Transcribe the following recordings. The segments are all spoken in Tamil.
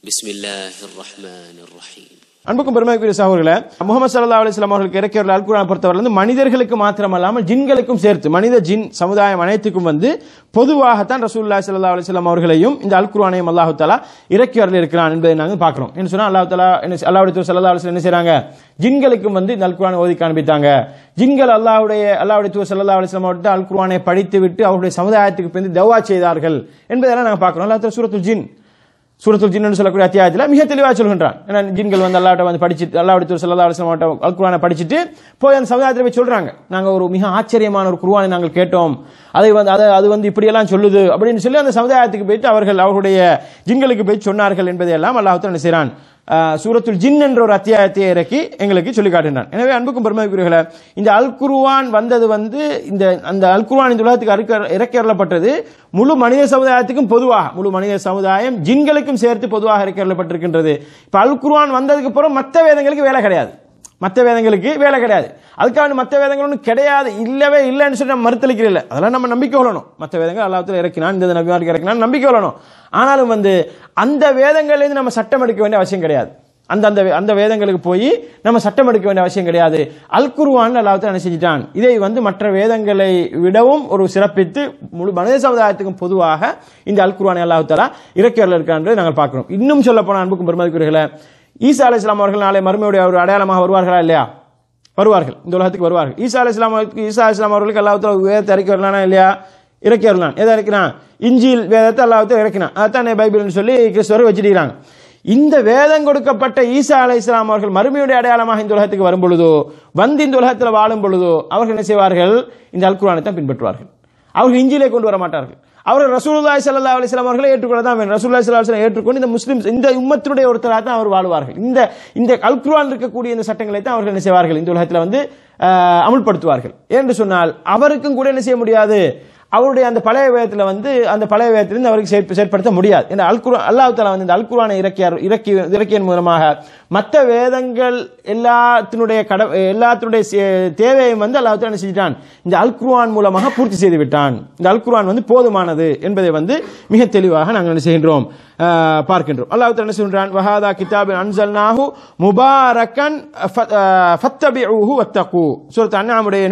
بسم الله الرحمن الرحيم அன்புக்கும் பெருமைக்குரிய சகோதரர்களே முகமது சல்லா அலிஸ்லாம் அவர்களுக்கு இறக்கியுள்ள அல்குரான் பொறுத்தவரை வந்து மனிதர்களுக்கு மாத்திரமல்லாமல் ஜின்களுக்கும் சேர்த்து மனித ஜின் சமுதாயம் அனைத்துக்கும் வந்து பொதுவாகத்தான் ரசூல்லா சல்லா அலிஸ்லாம் அவர்களையும் இந்த அல்குரானையும் அல்லாஹு தாலா இறக்கி வரல இருக்கிறான் என்பதை நாங்கள் பார்க்கிறோம் என்ன சொன்னா அல்லாஹ் தாலா என்ன அல்லாவுடைய சல்லா அலிஸ்லாம் என்ன செய்றாங்க ஜின்களுக்கும் வந்து இந்த அல்குரானை ஓதி காண்பித்தாங்க ஜின்கள் அல்லாஹ்வுடைய அல்லாவுடைய தூர் சல்லா அலிஸ்லாம் அவர்கிட்ட அல்குரானை படித்து விட்டு அவருடைய சமுதாயத்துக்கு வந்து தவா செய்தார்கள் என்பதெல்லாம் நாங்கள் பார்க்கிறோம் அல்லாஹ் சூரத்துல் ஜின் சூரத்துல் ஜின்னு சொல்லக்கூடிய அத்தியாயத்தில் மிக தெளிவாக சொல்கின்றான் ஏன்னா ஜின்கள் வந்து அல்லாட்ட வந்து படிச்சுட்டு அல்லாவுடைய தூர் சல்லா அலிஸ்லாம் அல் குர்ஆனை படிச்சுட்டு போய் அந்த சமுதாயத்தில் போய் சொல்றாங்க நாங்க ஒரு மிக ஆச்சரியமான ஒரு குர்ஆனை நாங்கள் கேட்டோம் அதை வந்து அதை அது வந்து இப்படியெல்லாம் சொல்லுது அப்படின்னு சொல்லி அந்த சமுதாயத்துக்கு போயிட்டு அவர்கள் அவர்களுடைய ஜின்களுக்கு போய் சொன்னார்கள் என்பதையெல்லாம் அல்லாஹ் என்ன செய்றான் ஆஹ் சூரத்துல் ஜின் என்ற ஒரு அத்தியாயத்தை இறக்கி எங்களுக்கு சொல்லி காட்டுகிறான் எனவே அன்புக்கும் பெருமைக்குரியர்களே இந்த அல் குர்ஆன் வந்தது வந்து இந்த அந்த அல் குர்ஆன் இந்த உலகத்துக்கு அறுக்க இறக்கி வரப்பட்டது முழு மனித சமுதாயத்துக்கும் பொதுவாக முழு மனித சமுதாயம் ஜின்களுக்கும் சேர்த்து பொதுவாக இறக்கி வரப்பட்டிருக்கின்றது இப்ப அல் குர்ஆன் வந்ததுக்கு அப்புறம் மற்ற வேதங்களுக்கு வேலை கிடையாது மற்ற வேதங்களுக்கு வேலை கிடையாது அதுக்காக மற்ற வேதங்கள் ஒன்றும் கிடையாது இல்லவே இல்லைன்னு சொல்லி நம்ம மறுத்தளிக்கிறோம் இல்லை அதெல்லாம் நம்ம நம்பிக்கை கொள்ளணும் மற்ற வேதங்கள் அல்லாத்துல இறக்கினான் இந்த நபிமாருக்கு இறக்கினான் நம்பிக்கை கொள்ளணும் ஆனாலும் வந்து அந்த வேதங்கள்லேருந்து நம்ம சட்டம் எடுக்க வேண்டிய அவசியம் கிடையாது அந்த அந்த அந்த வேதங்களுக்கு போய் நம்ம சட்டம் எடுக்க வேண்டிய அவசியம் கிடையாது அல் குருவான் அல்லாஹ் என்ன செஞ்சிட்டான் இதை வந்து மற்ற வேதங்களை விடவும் ஒரு சிறப்பித்து முழு மனித சமுதாயத்துக்கும் பொதுவாக இந்த அல் குருவானை அல்லாஹ் தாலா இறக்கி வரல இருக்கான்றதை நாங்கள் பார்க்கிறோம் இன்னும் சொல்ல போன அன்புக்கும் பெருமதிக்குரியர்களே ஈசா அலி இஸ்லாம் அவர்கள் நாளை மறுமையுடைய ஒரு அடையாளமாக வருவார்களா இல்லையா வருவார்கள் இந்த உலகத்துக்கு வருவார்கள் ஈசா அலி இஸ்லாம் அவர்களுக்கு ஈசா அலி இஸ்லாம் அவர்களுக்கு அல்லாஹ் வேதத்தை இறக்கி வரலானா இல்லையா இறக்கி வரலாம் எதை இறக்கினான் இஞ்சில் வேதத்தை அல்லாஹ் இறக்கினான் அதான் பைபிள்னு சொல்லி கிறிஸ்தவரை வச்சிருக்கிறாங்க இந்த வேதம் கொடுக்கப்பட்ட ஈசா அலை இஸ்லாம் அவர்கள் மறுமையுடைய அடையாளமாக இந்த உலகத்துக்கு வரும் பொழுதோ வந்து இந்த உலகத்தில் வாழும் பொழுதோ அவர்கள் என்ன செய்வார்கள் இந்த அல்குரானை தான் பின்பற்றுவார்கள் அவர்கள் இஞ்சிலே கொண்டு வர மாட்டார்கள் அவர் ரசூலுல்லாஹி ஸல்லல்லாஹு அலைஹி வஸல்லம் அவர்களை ஏற்றுக்கொள்ள தான் வேண்டும் ரசூலுல்லாஹி ஸல்லல்லாஹு அலைஹி வஸல்லம் ஏற்றுக்கொண்டு இந்த முஸ்லிம் இந்த உம்மத்தினுடைய ஒருத்தராக தான் அவர் வாழ்வார்கள் இந்த இந்த அல்குரான் இருக்கக்கூடிய இந்த சட்டங்களை தான் அவர்கள் என்ன செய்வார்கள் இந்த உலகத்தில் வந்து ஆஹ், அமுல்படுத்துவார்கள் என்று சொன்னால் அவருக்கும் கூட என்ன செய்ய முடியாது அவருடைய அந்த பழைய வேதத்தில் வந்து அந்த பழைய வேதத்திலிருந்து அவருக்கு செயற்ப- செயற்படுத்த முடியாது இந்த அல்குரா அல்லாஹ் தாலா வந்து இந்த அல்குரானை இறக்கியார் இறக்கி இறக்கியன் மூலமாக மற்ற வேதங்கள் எல்லாத்தினுடைய கட எல்லாத்தினுடைய சே- தேவையும் வந்து அல்லாஹ் தாலா என்ன செஞ்சிட்டான் இந்த அல்குர்ஆன் மூலமாக பூர்த்தி செய்து விட்டான் இந்த அல்குர்ஆன் வந்து போதுமானது என்பதை வந்து மிக தெளிவாக நாங்கள் என்ன செய்கின்றோம் ஆஹ், பார்க்கின்றோம் அல்லாஹ் தாலா என்ன சொல்றான் வஹாதா கிதாபின் அன்சல்நாஹு முபாரக்கன் ஃப- ஆஹ், ஃபத்தபிஊஹு வத்தகு சூரத் அன்ஆமுடைய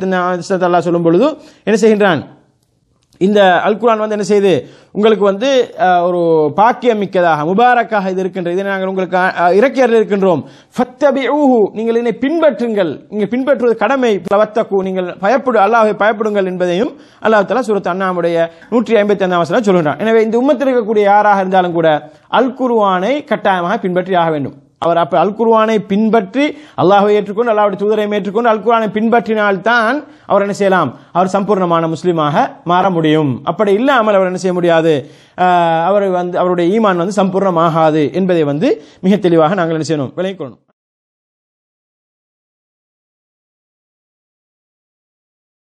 155 அல்லாஹ் சொல்லும் பொழுது என்ன செய்கின்றான் இந்த அல்குரான் வந்து என்ன செய்யுது உங்களுக்கு வந்து அஹ், ஒரு பாக்கியம் மிக்கதாக முபாரக்காக இது இருக்கின்றது இதை நாங்கள் உங்களுக்கு அஹ், இறக்கியரில் இருக்கின்றோம் ஃபத்தபிஊஹு நீங்கள் இதனை பின்பற்றுங்கள் நீங்கள் பின்பற்றுவது கடமை லவத்தகு நீங்கள் பயப்படு அல்லாஹை பயப்படுங்கள் என்பதையும் அல்லாஹ் தலா சூரத் அண்ணாமுடைய நூற்றி ஐம்பத்தி ஐந்தாம் வசனம் சொல்கின்றான் எனவே இந்த உம்மத்தில் இருக்கக்கூடிய யாராக இருந்தாலும் கூட அல் குர்ஆனை கட்டாயமாக பின்பற்றி ஆக வேண்டும் அவர் அப்ப அல் குர்ஆனை பின்பற்றி அல்லாஹ்வை ஏற்றுக்கொண்டு அல்லாஹ்வுடைய தூதரையும் ஏற்றுக்கொண்டு அல் குர்ஆனை பின்பற்றினால்தான் அவர் என்ன செய்யலாம் அவர் சம்பூர்ணமான முஸ்லீமாக மாற முடியும் அப்படி இல்லாமல் அவர் என்ன செய்ய முடியாது ஆஹ் அவர் வந்து அவருடைய ஈமான் வந்து சம்பூர்ணமாகாது என்பதை வந்து மிக தெளிவாக நாங்கள் என்ன செய்யணும் விளங்கிக் கொள்ளணும்